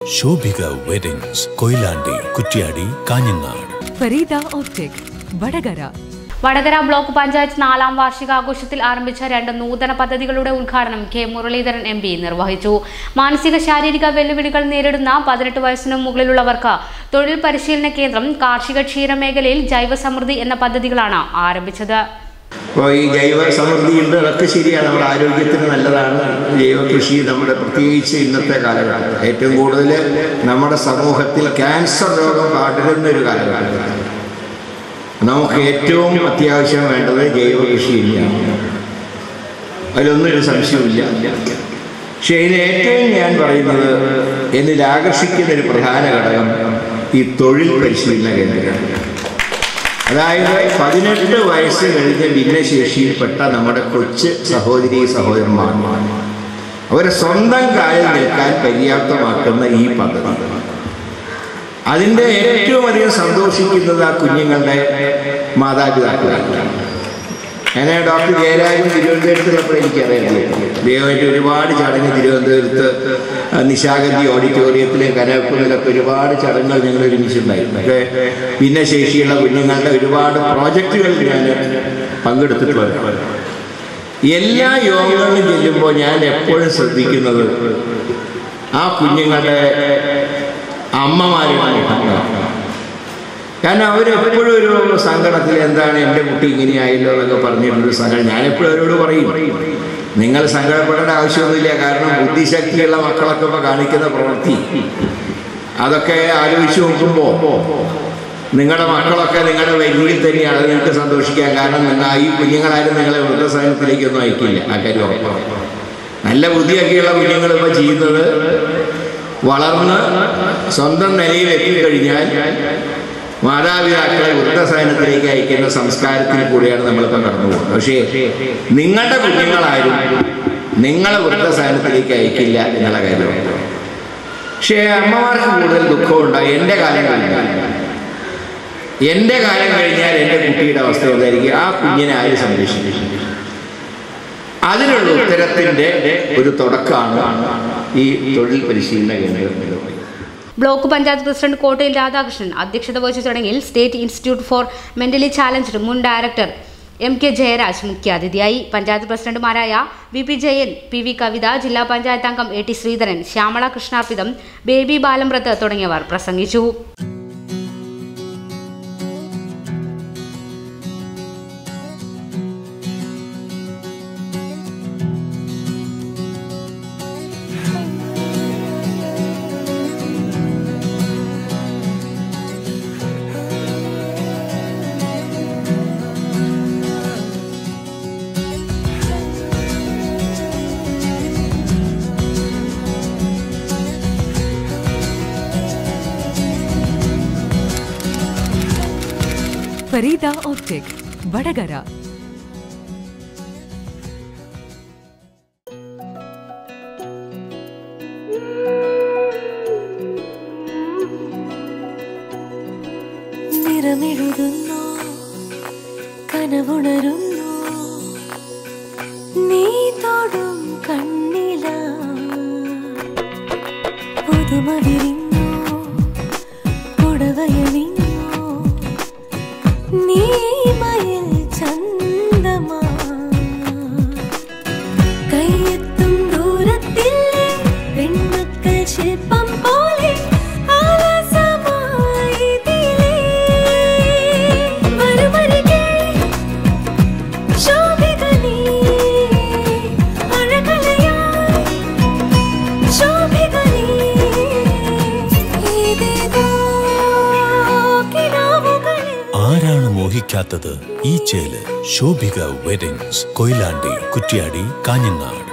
Shobhika weddings Koyilandy Kuttiady Kanhangad Fareeda optic Vadakara Vadakara block panchayat നാലാം വാർഷികാഘോഷത്തിൽ ആരംഭിച്ച രണ്ട് നൂതന പദ്ധതികളുടെ ഉദ്ഘാടനം കെ മുരളീധരൻ എം പി നിർവഹിച്ചു മാനസിക ശാരീരിക വെല്ലുവിളികൾ നേരിടുന്ന പതിനെട്ട് വയസ്സിനു മുകളിലുള്ളവർക്ക് തൊഴിൽ പരിശീലന കേന്ദ്രം കാർഷിക ക്ഷീര മേഖലയിൽ ജൈവസമൃദ്ധി എന്ന പദ്ധതികളാണ് ആരംഭിച്ചത് അപ്പോൾ ഈ ജൈവ സമൃദ്ധിയുണ്ട് അതൊക്കെ ശരിയാണ് നമ്മുടെ ആരോഗ്യത്തിന് നല്ലതാണ് ജൈവ കൃഷി നമ്മുടെ പ്രത്യേകിച്ച് ഇന്നത്തെ കാലഘട്ടത്തിൽ ഏറ്റവും കൂടുതൽ നമ്മുടെ സമൂഹത്തിൽ ക്യാൻസർ രോഗം പടരുന്ന ഒരു കാലഘട്ടമാണ് നമുക്ക് ഏറ്റവും അത്യാവശ്യം വേണ്ടത് ജൈവ കൃഷി തന്നെയാണ് അതിലൊന്നും ഒരു സംശയമില്ല പക്ഷേ ഇതിന് ഏറ്റവും ഞാൻ പറയുന്നത് എന്നിൽ ആകർഷിക്കുന്ന ഒരു പ്രധാന ഘടകം ഈ തൊഴിൽ പരിശീലന കേന്ദ്രമാണ് അതായത് പതിനെട്ട് വയസ്സ് കഴിഞ്ഞ ഭിന്നശേഷിയിൽപ്പെട്ട നമ്മുടെ കൊച്ചു സഹോദരി സഹോദരന്മാർ അവരെ സ്വന്തം കാലിൽ നിൽക്കാൻ പര്യാപ്തമാക്കുന്ന ഈ പദ്ധതി അതിൻ്റെ ഏറ്റവും അധികം സന്തോഷിക്കുന്നത് ആ കുഞ്ഞുങ്ങളുടെ മാതാപിതാക്കളാണ് ഞാൻ ഡോക്ടർ ജയരാജൻ തിരുവനന്തപുരത്തുള്ളപ്പോൾ എനിക്കറിയാം ദൈവമായിട്ട് ഒരുപാട് ചടങ്ങ് തിരുവനന്തപുരത്ത് നിശാഗന്ധി ഓഡിറ്റോറിയത്തിലും കനകപ്പുരയിലൊക്കെ ഒരുപാട് ചടങ്ങുകൾ ഞങ്ങൾ ഒരുമിച്ചുണ്ടായിരുന്നു ഒക്കെ ഭിന്നശേഷിയുള്ള കുഞ്ഞുങ്ങളുടെ ഒരുപാട് പ്രോജക്റ്റുകളിൽ ഞാൻ പങ്കെടുത്തിട്ടുള്ളത് എല്ലാ യോഗങ്ങളിലും ചെല്ലുമ്പോൾ ഞാൻ എപ്പോഴും ശ്രദ്ധിക്കുന്നത് ആ കുഞ്ഞുങ്ങളുടെ അമ്മമാരുടെ മുഖങ്ങളാണ് കാരണം അവരെപ്പോഴും ഒരു സങ്കടത്തിൽ എന്താണ് എൻ്റെ കുട്ടി ഇങ്ങനെയായല്ലോ എന്നൊക്കെ പറഞ്ഞിട്ടൊരു സങ്കടം ഞാനെപ്പോഴും അവരോട് പറയും നിങ്ങൾ സങ്കടപ്പെടേണ്ട ആവശ്യമൊന്നുമില്ല കാരണം ബുദ്ധിശക്തിയുള്ള മക്കളൊക്കെ ഇപ്പോൾ കാണിക്കുന്ന പ്രവൃത്തി അതൊക്കെ ആലോചിച്ച് നോക്കുമ്പോൾ നിങ്ങളുടെ മക്കളൊക്കെ നിങ്ങളുടെ വരിയിൽ തന്നെയാണ് അത് നിങ്ങൾക്ക് സന്തോഷിക്കാൻ കാരണം നിങ്ങൾ ഈ കുഞ്ഞുങ്ങളാരും നിങ്ങളെ വൃദ്ധസദനത്തിലേക്കൊന്നും അയക്കില്ല ആ കാര്യം ഉറപ്പാണ് നല്ല ബുദ്ധിയൊക്കെയുള്ള കുഞ്ഞുങ്ങൾ ഇപ്പോൾ ചെയ്യുന്നത് വളർന്ന് സ്വന്തം നിലയിൽ എത്തിക്കഴിഞ്ഞാൽ മാതാപിതാക്കളെ വൃദ്ധസദനത്തിലേക്ക് അയക്കുന്ന സംസ്കാരത്തിൽ കൂടിയാണ് നമ്മളിപ്പോൾ കടന്നു പോകുന്നത് പക്ഷേ നിങ്ങളുടെ കുഞ്ഞുങ്ങളാരും നിങ്ങളെ വൃദ്ധസദനത്തിലേക്ക് അയക്കില്ല എന്നുള്ള കാര്യമാണ് പക്ഷേ അമ്മമാർക്ക് കൂടുതൽ ദുഃഖമുണ്ടാകും എൻ്റെ കാലം കഴിഞ്ഞാൽ എൻ്റെ കാലം കഴിഞ്ഞാൽ എൻ്റെ കുട്ടിയുടെ അവസ്ഥ എന്തായിരിക്കും ആ കുഞ്ഞിനെ ആര് സംരക്ഷിക്കും അതിനുള്ള ഉത്തരത്തിൻ്റെ ഒരു തുടക്കമാണ് ഈ തൊഴിൽ പരിശീലന കേന്ദ്രം നിർവഹിക്കുന്നത് ബ്ലോക്ക് പഞ്ചായത്ത് പ്രസിഡന്റ് കോട്ടയിൽ രാധാകൃഷ്ണൻ അധ്യക്ഷത വഹിച്ച ചടങ്ങിൽ state institute for mentally challenged മുൻ ഡയറക്ടർ എം കെ ജയരാജ് മുഖ്യാതിഥിയായി പഞ്ചായത്ത് പ്രസിഡന്റുമാരായ V P Jayan P V Kavitha ജില്ലാ പഞ്ചായത്ത് അംഗം എ ടി ശ്രീധരൻ ശ്യാമള കൃഷ്ണാർപ്പിതം ബേബി ബാലമ്രത്ത് തുടങ്ങിയവർ പ്രസംഗിച്ചു ഫരീദ ഓപ്റ്റിക് വടകര നിറമെഴുതുന്നു കനവുണരുന്നു നീ തൊടും കണ്ണില പുതുമ വിരിഞ്ഞു പുടവയണിഞ്ഞു നീ മയിൽ ചന്തമാ കയ്യെത്തും ദൂരത്തില്ലേ പെൺമക്കൾ ശില്പം പോലെ ആലസമായി ഇതിലേ. വരുമരികെ ശോഭിക നീ, അഴകലയായി ശോഭിക നീ. ഇതേതോ കിനാവുകളിൽ ആരാണ് മോഹിക്കാത്തത് ഈ ചേല് ശോഭിക വെഡിങ്സ് കൊയിലാണ്ടി കുറ്റ്യാടി കാഞ്ഞങ്ങാട്